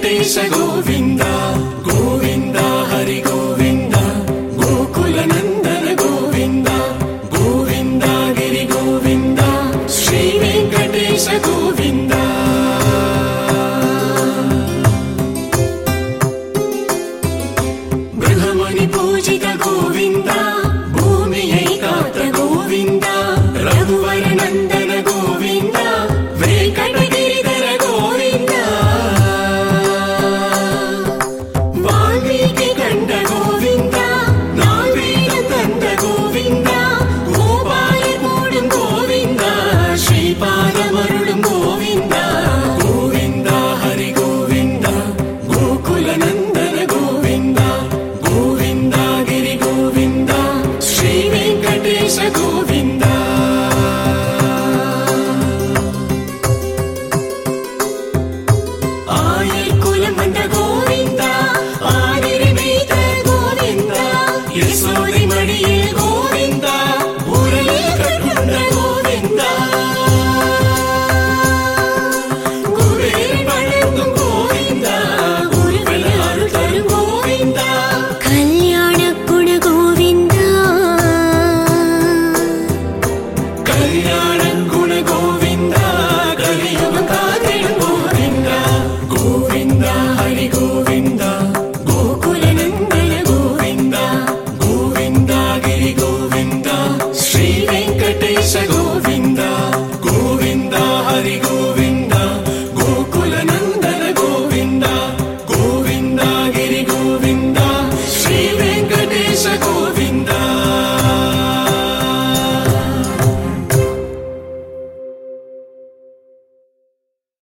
వెంకటేశ గోవింద గోవింద హరి గోవింద గోకుల నందన గోవింద గోవింద గిరి గోవింద శ్రీ వెంకటేశ గోవింద బృహమణి పూజిత గోవింద భూమి ఐకాత గోవింద రఘువర నందన గోవింద వెంకటగిరిధర గోవింద వాల్మీకి కండ గోవింద నావేద తంద గోవింద గోపాలమూడు గోవింద శ్రీపాదవరుడు గోవింద గోవింద హరి గోవింద గోకుల నందన గోవింద గోవింద గిరి గోవింద శ్రీ వెంకటేశ గోవింద ஆயர் குலம் வந்த கோவிந்தா ஆதிரி மேய்த்த கோவிந்தா யசோதை மடியில் கோவிந்தா உரலில் கட்டுண்ட கோவிந்தா குபேர் வணங்கும் கோவிந்தா குருவென அருள் தரும் கோவிந்தா கல்யாண குண கோவிந்தா கல்யாண குண கோவிந்தா கலியுக காதிடும் கோவிந்தா கோவிந்தா ஹரி கோவிந்தா